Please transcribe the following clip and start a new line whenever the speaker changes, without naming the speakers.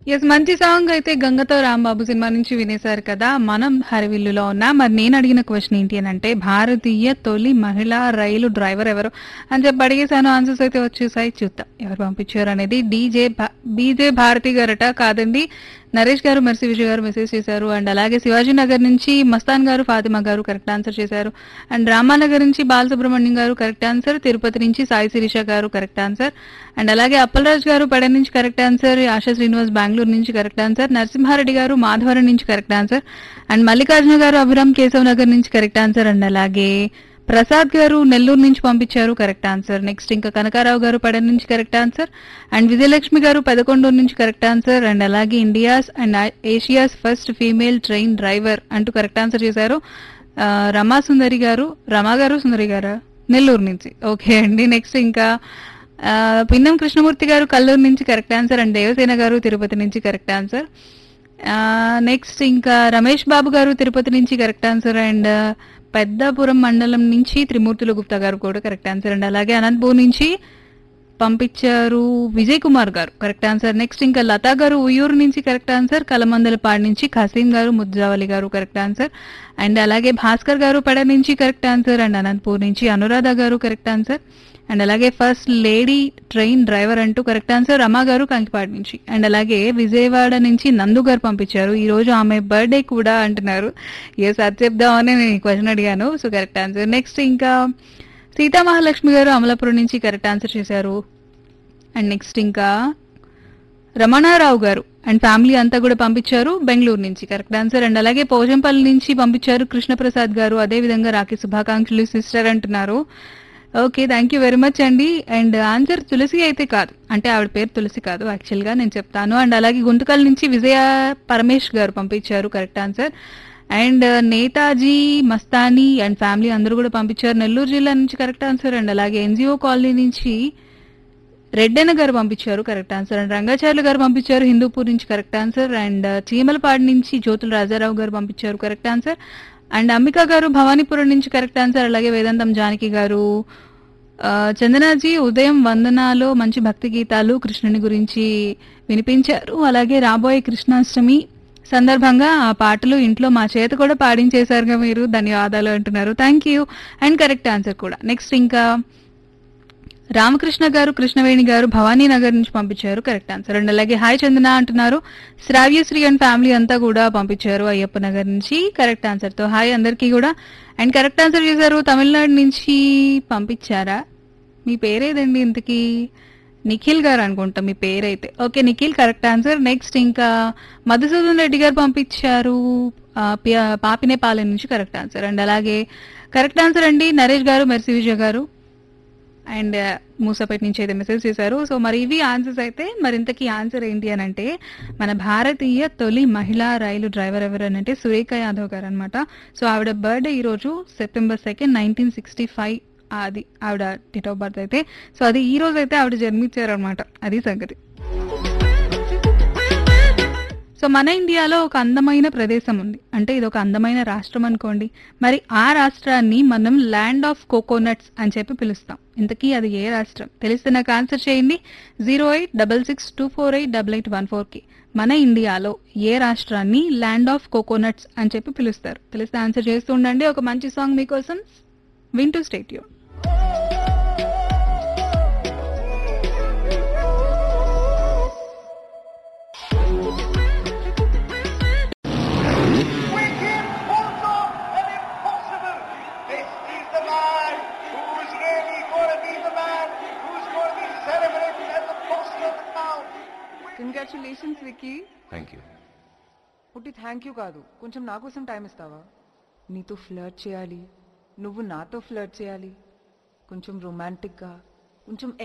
Yes మంచి song అయితే గంగతో Rambabu cinema నుంచి వినేశారు కదా మనం హరివిల్లులో ఉన్నా మరి నేను అడిగిన క్వశ్చన్ ఏంటి అని అంటే భారతీయ తొలి మహిళా రైలు డ్రైవర్ ఎవరు అని చెప్పి అడిగేశాను ఆన్సర్స్ అయితే వచ్చేసాయి చూద్దాం ఎవరు పంపించారు అనేది డీజే బీజే భారతి గారట కాదండి నరేష్ గారు మెర్సి విజయ్ గారు మెసేజ్ చేశారు అండ్ అలాగే శివాజీ నగర్ నుంచి మస్తాన్ గారు ఫాతిమా గారు కరెక్ట్ ఆన్సర్ చేశారు అండ్ రామానగర్ నుంచి బాలసుబ్రహ్మణ్యం గారు కరెక్ట్ ఆన్సర్ తిరుపతి నుంచి సాయి శిరీష గారు కరెక్ట్ ఆన్సర్ అండ్ అలాగే అప్పలరాజ్ గారు పడే నుంచి కరెక్ట్ ఆన్సర్ ఆశా శ్రీనివాస్ బెంగళూరు నుంచి కరెక్ట్ ఆన్సర్ నరసింహారెడ్డి గారు మాధవరం నుంచి కరెక్ట్ ఆన్సర్ అండ్ మల్లికార్జున గారు అభిరామ్ కేశవ్ నగర్ నుంచి కరెక్ట్ ఆన్సర్ అండ్ అలాగే ప్రసాద్ గారు నెల్లూరు నుంచి పంపించారు కరెక్ట్ ఆన్సర్ నెక్స్ట్ ఇంకా కనకారావు గారు పడ నుంచి correct answer and Vijayalakshmi garu Padakonduru నుంచి కరెక్ట్ ఆన్సర్ అండ్ అలాగే India's and Asia's first female train driver అంటూ కరెక్ట్ ఆన్సర్ చేశారు ఆ, రమా సుందరి గారు రమా గారు సుందరి గారా నెల్లూరు నుంచి ఓకే అండి నెక్స్ట్ ఇంకా ఆ, పిన్నం కృష్ణమూర్తి గారు కల్లూరు నుంచి కరెక్ట్ ఆన్సర్ అండ్ దేవసేన గారు తిరుపతి నుంచి కరెక్ట్ ఆన్సర్ నెక్స్ట్ ఇంకా రమేష్ బాబు గారు తిరుపతి నుంచి కరెక్ట్ ఆన్సర్ అండ్ పెద్దాపురం మండలం నుంచి త్రిమూర్తులు గుప్తా గారు కూడా కరెక్ట్ ఆన్సర్ అండ్ అలాగే అనంతపూర్ నుంచి పంపించారు విజయ్ కుమార్ గారు కరెక్ట్ ఆన్సర్ నెక్స్ట్ ఇంకా లతా గారు ఉయ్యూరు నుంచి కరెక్ట్ ఆన్సర్ కలమందలపాడు నుంచి ఖసీం గారు ముద్జావలి గారు కరెక్ట్ ఆన్సర్ అండ్ అలాగే భాస్కర్ గారు పడ నుంచి కరెక్ట్ ఆన్సర్ అండ్ అనంతపూర్ నుంచి Anuradha garu correct answer and అలాగే ఫస్ట్ లేడీ ట్రైన్ డ్రైవర్ అంటూ కరెక్ట్ ఆన్సర్ రమా గారు కంకిపాడు నుంచి అండ్ అలాగే విజయవాడ నుంచి నందు గారు పంపించారు ఈ రోజు ఆమె బర్త్డే కూడా అంటున్నారు ఎస్ అది చెప్దామని నేను క్వశ్చన్ అడిగాను సో కరెక్ట్ ఆన్సర్ నెక్స్ట్ ఇంకా సీతా మహాలక్ష్మి గారు అమలాపురం నుంచి కరెక్ట్ ఆన్సర్ చేశారు అండ్ నెక్స్ట్ ఇంకా రమణారావు గారు అండ్ ఫ్యామిలీ అంతా కూడా పంపించారు బెంగళూరు నుంచి కరెక్ట్ ఆన్సర్ అండ్ అలాగే పోజంపల్లి నుంచి పంపించారు కృష్ణప్రసాద్ గారు అదే విధంగా రాఖీ శుభాకాంక్షలు సిస్టర్ అంటున్నారు okay thank you very much అండి అండ్ ఆన్సర్ తులసి అయితే కాదు అంటే ఆవిడ పేరు తులసి కాదు యాక్చువల్ గా నేను చెప్తాను అండ్ అలాగే గుంతకల్ నుంచి విజయ పరమేష్ గారు పంపించారు correct answer and Netaji Mastani and family అందరూ కూడా పంపించారు నెల్లూరు జిల్లా నుంచి కరెక్ట్ ఆన్సర్ అండ్ అలాగే ఎన్జిఓ కాలనీ నుంచి రెడ్డెన్న గారు పంపించారు కరెక్ట్ ఆన్సర్ అండ్ రంగాచార్యులు గారు పంపించారు హిందూపూర్ నుంచి కరెక్ట్ ఆన్సర్ అండ్ చీమలపాడు నుంచి జ్యోతుల రాజారావు గారు పంపించారు కరెక్ట్ ఆన్సర్ అండ్ అంబిక గారు భవానీపురం నుంచి కరెక్ట్ ఆన్సర్ అలాగే వేదాంతం జానకి గారు ఆ, చందనాజీ ఉదయం వందనాలో మంచి భక్తి గీతాలు కృష్ణుని గురించి వినిపించారు అలాగే రాబోయే కృష్ణాష్టమి సందర్భంగా ఆ పాటలు ఇంట్లో మా చేత కూడా పాడించేశారుగా మీరు ధన్యవాదాలు అంటున్నారు thank you and correct answer కూడా నెక్స్ట్ ఇంకా రామకృష్ణ గారు కృష్ణవేణి గారు భవానీ నగర్ నుంచి పంపించారు కరెక్ట్ ఆన్సర్ అండ్ అలాగే హాయ్ చందన అంటున్నారు శ్రావ్యశ్రీ అండ్ ఫ్యామిలీ అంతా కూడా పంపించారు అయ్యప్ప నగర్ నుంచి కరెక్ట్ ఆన్సర్ తో హాయ్ అందరికీ కూడా అండ్ కరెక్ట్ ఆన్సర్ చేశారు తమిళనాడు నుంచి పంపించారా మీ పేరేదండి ఇంతకీ నిఖిల్ గారు అనుకుంటా మీ పేరైతే okay Nikhil correct answer next ఇంకా మధుసూదన్ రెడ్డి గారు పంపించారు ఆ, పి- పాపినేపాలెం నుంచి కరెక్ట్ ఆన్సర్ అండ్ అలాగే కరెక్ట్ ఆన్సర్ అండి నరేష్ గారు మెర్సి విజయ్ గారు అండ్ మూసాపేట నుంచి అయితే మెసేజ్ చేశారు సో మరి ఇవి ఆన్సర్స్ అయితే మరి ఇంతకీ ఆన్సర్ ఏంటి అని అంటే మన భారతీయ తొలి మహిళా రైలు డ్రైవర్ ఎవరు అని అంటే సురేఖ యాదవ్ గారు అనమాట సో ఆవిడ బర్త్డే ఈ రోజు September second nineteen sixty five అది ఆవిడ డేట్ ఆఫ్ బర్త్ అయితే సో అది ఈ రోజు అయితే ఆవిడ జన్మించారు అనమాట అది సంగతి సో మన ఇండియాలో ఒక అందమైన ప్రదేశం ఉంది అంటే ఇది ఒక అందమైన రాష్ట్రం అనుకోండి మరి ఆ రాష్ట్రాన్ని మనం ల్యాండ్ ఆఫ్ కోకోనట్స్ అని చెప్పి పిలుస్తాం ఇంతకీ అది ఏ రాష్ట్రం తెలిస్తే నాకు ఆన్సర్ చేయండి zero eight double six two four eight double eight one four కి మన ఇండియాలో ఏ రాష్ట్రాన్ని ల్యాండ్ ఆఫ్ కోకోనట్స్ అని చెప్పి పిలుస్తారు తెలిస్తే ఆన్సర్ చేస్తూ ఉండండి ఒక మంచి సాంగ్ మీకోసం వింటూ స్టేట్ యూ
Wicked pulls off an impossible. This is the man who's really going to be the man who's going to be celebrated as the boss of the town.
Congratulations Vicky
thank you
పుట్టి thank you కాదు కొంచెం నా కోసం time ఇస్తావా నీతో flirt చేయాలి నువ్వు నాతో ఫ్లర్ట్ చేయాలి కొంచెం రొమాంటిక్గా కొంచెం